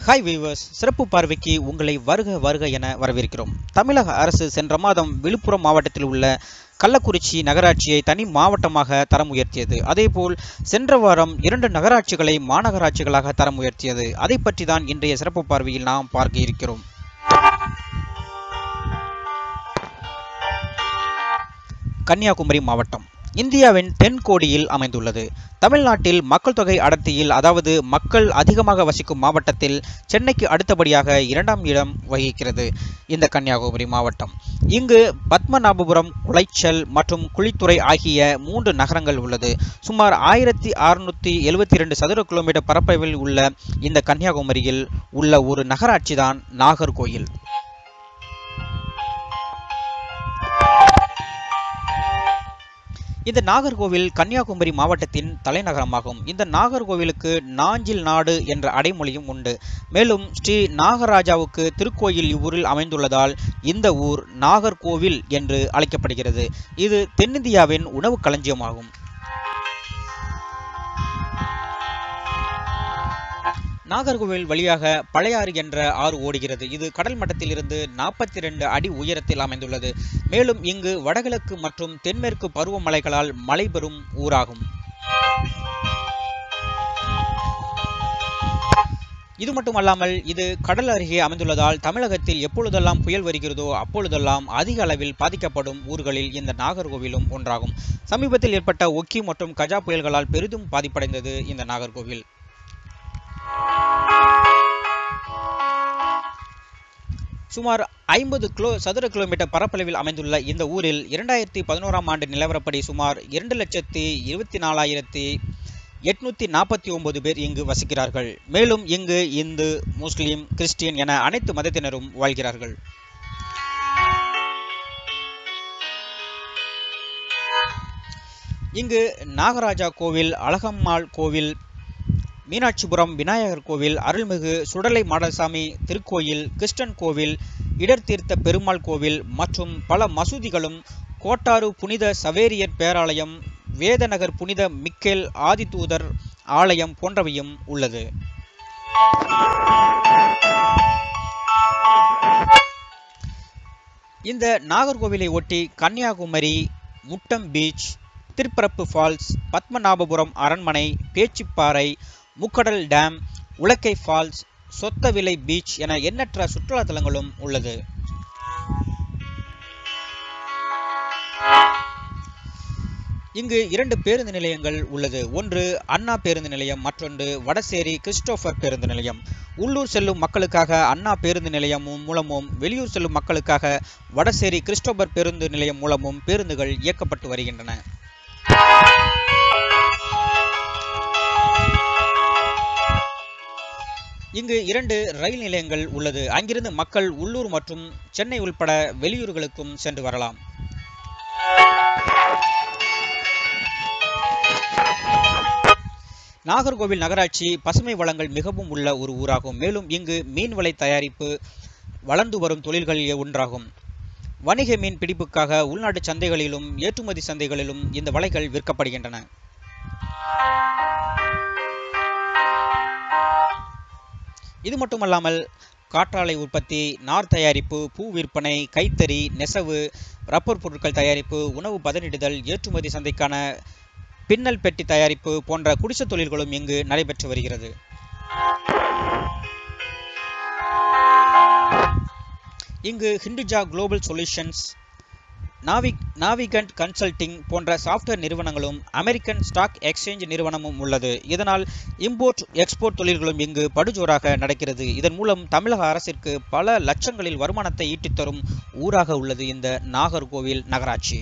hi viewers சிறப்பு பார்வைக்கு உங்களை வருக வருக என வரவேற்கிறோம் தமிழக அரசு சென்ற மாதம் விழுப்புரம் மாவட்டத்தில் உள்ள கள்ளக்குறிச்சி நகராட்சியை தனி மாவட்டமாக தரம் உயர்த்தியது அதேபோல் சென்ற வாரம் இரண்டு நகராட்சிகளை மாநகராட்சிகளாக தரம் உயர்த்தியது அதை பற்றி தான் இன்றைய சிறப்பு பார்வையில் நாம் பார்க்க இருக்கிறோம் கன்னியாகுமரி மாவட்டம் இந்தியாவின் தென்கோடியில் அமைந்துள்ளது தமிழ்நாட்டில் மக்கள் தொகை அடர்த்தியில் அதாவது மக்கள் அதிகமாக வசிக்கும் மாவட்டத்தில் சென்னைக்கு அடுத்தபடியாக இரண்டாம் இடம் வகிக்கிறது இந்த கன்னியாகுமரி மாவட்டம் இங்கு பத்மநாபபுரம் குளைச்சல் மற்றும் குளித்துறை ஆகிய மூன்று நகரங்கள் உள்ளது சுமார் ஆயிரத்தி அறுநூத்தி எழுபத்தி இரண்டு சதுர கிலோமீட்டர் பரப்பளவில் உள்ள இந்த கன்னியாகுமரியில் உள்ள ஒரு நகராட்சி தான் நாகர்கோயில் இந்த நாகர்கோவில் கன்னியாகுமரி மாவட்டத்தின் தலைநகரமாகும் இந்த நாகர்கோவிலுக்கு நாஞ்சில் நாடு என்ற அடைமொழியும் உண்டு மேலும் ஸ்ரீ நாகராஜாவுக்கு திருக்கோயில் இவ்வூரில் அமைந்துள்ளதால் இந்த ஊர் நாகர்கோவில் என்று அழைக்கப்படுகிறது இது தென்னிந்தியாவின் உணவு களஞ்சியமாகும் நாகர்கோவில் வழியாக பழையாறு என்ற ஆறு ஓடுகிறது இது கடல் மட்டத்திலிருந்து நாற்பத்தி ரெண்டு அடி உயரத்தில் அமைந்துள்ளது மேலும் இங்கு வடகிழக்கு மற்றும் தென்மேற்கு பருவமழைகளால் மழை பெறும் ஊராகும் இது மட்டுமல்லாமல் இது கடல் அருகே அமைந்துள்ளதால் தமிழகத்தில் எப்பொழுதெல்லாம் புயல் வருகிறதோ அப்பொழுதெல்லாம் அதிக அளவில் பாதிக்கப்படும் ஊர்களில் இந்த நாகர்கோவிலும் ஒன்றாகும் சமீபத்தில் ஏற்பட்ட ஒக்கி மற்றும் கஜா புயல்களால் பெரிதும் பாதிப்படைந்தது இந்த நாகர்கோவில் சுமார் ஐம்பது கிலோ சதுர கிலோமீட்டர் பரப்பளவில் அமைந்துள்ள இந்த ஊரில் இரண்டாயிரத்தி பதினோராம் ஆண்டு நிலவரப்படி சுமார் இரண்டு லட்சத்தி இருபத்தி நாலாயிரத்தி எட்நூத்தி நாற்பத்தி ஒன்பது பேர் இங்கு வசிக்கிறார்கள் மேலும் இங்கு இந்து முஸ்லிம் கிறிஸ்டியன் என அனைத்து மதத்தினரும் வாழ்கிறார்கள் இங்கு நாகராஜா கோவில் அழகம்மாள் கோவில் மீனாட்சிபுரம் விநாயகர் கோவில் அருள்மிகு சுடலை மாடசாமி திருக்கோயில் கிருஷ்ணன் கோவில் இடர்தீர்த்த பெருமாள் கோவில் மற்றும் பல மசூதிகளும் கோட்டாறு புனித சவேரியர் பேராலயம் வேதநகர் புனித மிக்கேல் ஆதிதூதர் ஆலயம் போன்றவையும் உள்ளது இந்த நாகர்கோவிலை ஒட்டி கன்னியாகுமரி முட்டம் பீச் திருப்பரப்பு ஃபால்ஸ் பத்மநாபபுரம் அரண்மனை Pechiparai Mukkadal dam Ulakkai falls Sothavilai beach என எண்ணற்ற சுற்றுலா தலங்களும் உள்ளது இங்கு இரண்டு பேருந்து நிலையங்கள் உள்ளது ஒன்று அண்ணா பேருந்து நிலையம் மற்றொன்று வடசேரி கிறிஸ்டோபர் பேருந்து நிலையம் உள்ளூர் செல்லும் மக்களுக்காக அண்ணா பேருந்து நிலையமும் மூலமும் வெளியூர் செல்லும் மக்களுக்காக வடசேரி கிறிஸ்டோபர் பேருந்து நிலையம் மூலமும் பேருந்துகள் இயக்கப்பட்டு வருகின்றன இங்கு இரண்டு ரயில் நிலையங்கள் உள்ளது அங்கிருந்து மக்கள் உள்ளூர் மற்றும் சென்னை உள்பட வெளியூர்களுக்கும் சென்று வரலாம் நாகர்கோவில் நகராட்சி பசுமை வளங்கள் மிகவும் உள்ள ஒரு ஊராகும் மேலும் இங்கு மீன் வலை தயாரிப்பு வளர்ந்து வரும் தொழில்கள் ஒன்றாகும் வணிக மீன் பிடிப்புக்காக உள்நாட்டு சந்தைகளிலும் ஏற்றுமதி சந்தைகளிலும் இந்த வலைகள் விற்கப்படுகின்றன இது மட்டுமல்லாமல் காற்றாலை உற்பத்தி நார் தயாரிப்பு பூ விற்பனை கைத்தறி நெசவு ரப்பர் பொருட்கள் தயாரிப்பு உணவு பதனிடுதல் ஏற்றுமதி சந்தைக்கான பின்னல் பெட்டி தயாரிப்பு போன்ற குடிசை தொழில்களும் இங்கு நடைபெற்று வருகிறது இங்கு ஹிண்டுஜா குளோபல் சொல்யூஷன்ஸ் நாவி நாவிகண்ட் கன்சல்டிங் போன்ற சாஃப்ட்வேர் நிறுவனங்களும் அமெரிக்கன் ஸ்டாக் எக்ஸ்சேஞ்ச் நிறுவனமும் உள்ளது இதனால் இம்போர்ட் எக்ஸ்போர்ட் தொழில்களும் இங்கு படுஜோராக நடக்கிறது இதன் மூலம் தமிழக அரசிற்கு பல லட்சங்களில் வருமானத்தை ஈட்டித் தரும் ஊராக உள்ளது இந்த நாகர்கோவில் நகராட்சி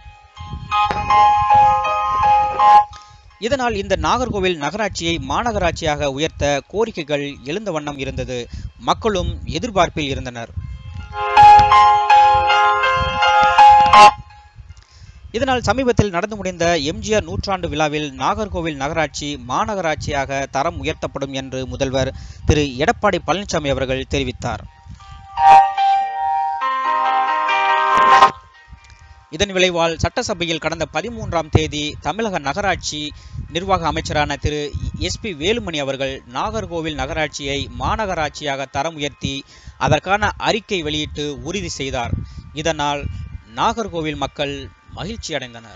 இதனால் இந்த நாகர்கோவில் நகராட்சியை மாநகராட்சியாக உயர்த்த கோரிக்கைகள் எழுந்த வண்ணம் இருந்தது மக்களும் எதிர்பார்ப்பில் இருந்தனர் இதனால் சமீபத்தில் நடந்து முடிந்த எம்ஜிஆர் நூற்றாண்டு விழாவில் நாகர்கோவில் நகராட்சி மாநகராட்சியாக தரம் உயர்த்தப்படும் என்று முதல்வர் திரு எடப்பாடி பழனிசாமி அவர்கள் தெரிவித்தார் இதன் விளைவால் சட்டசபையில் கடந்த பதிமூன்றாம் தேதி தமிழக நகராட்சி நிர்வாக அமைச்சரான திரு எஸ்பி வேலுமணி அவர்கள் நாகர்கோவில் நகராட்சியை மாநகராட்சியாக தரம் உயர்த்தி அதற்கான அறிக்கை வெளியிட்டு உறுதி செய்தார் இதனால் நாகர்கோவில் மக்கள் மகிழ்ச்சி அடைந்தனர்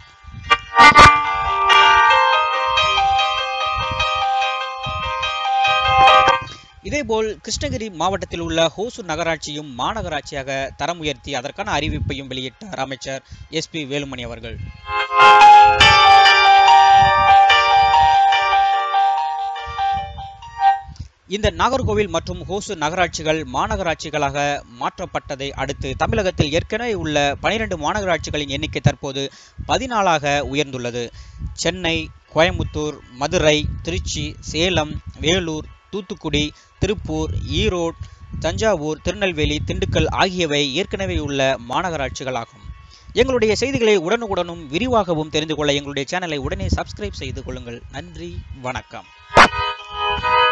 இதேபோல் கிருஷ்ணகிரி மாவட்டத்தில் உள்ள ஹோசூர் நகராட்சியும் மாநகராட்சியாக தரம் உயர்த்தி அதற்கான அறிவிப்பையும் வெளியிட்டார் அமைச்சர் எஸ்பி வேலுமணி அவர்கள் இந்த நாகர்கோவில் மற்றும் ஹோசூர் நகராட்சிகள் மாநகராட்சிகளாக மாற்றப்பட்டதை அடுத்து தமிழகத்தில் ஏற்கனவே உள்ள பனிரெண்டு மாநகராட்சிகளின் எண்ணிக்கை தற்போது பதினாலாக உயர்ந்துள்ளது சென்னை கோயம்புத்தூர் மதுரை திருச்சி சேலம் வேலூர் தூத்துக்குடி திருப்பூர் ஈரோடு தஞ்சாவூர் திருநெல்வேலி திண்டுக்கல் ஆகியவை ஏற்கனவே உள்ள மாநகராட்சிகளாகும் எங்களுடைய செய்திகளை உடனுக்குடனும் விரிவாகவும் தெரிந்து கொள்ள எங்களுடைய சேனலை உடனே சப்ஸ்கிரைப் செய்து கொள்ளுங்கள் நன்றி வணக்கம்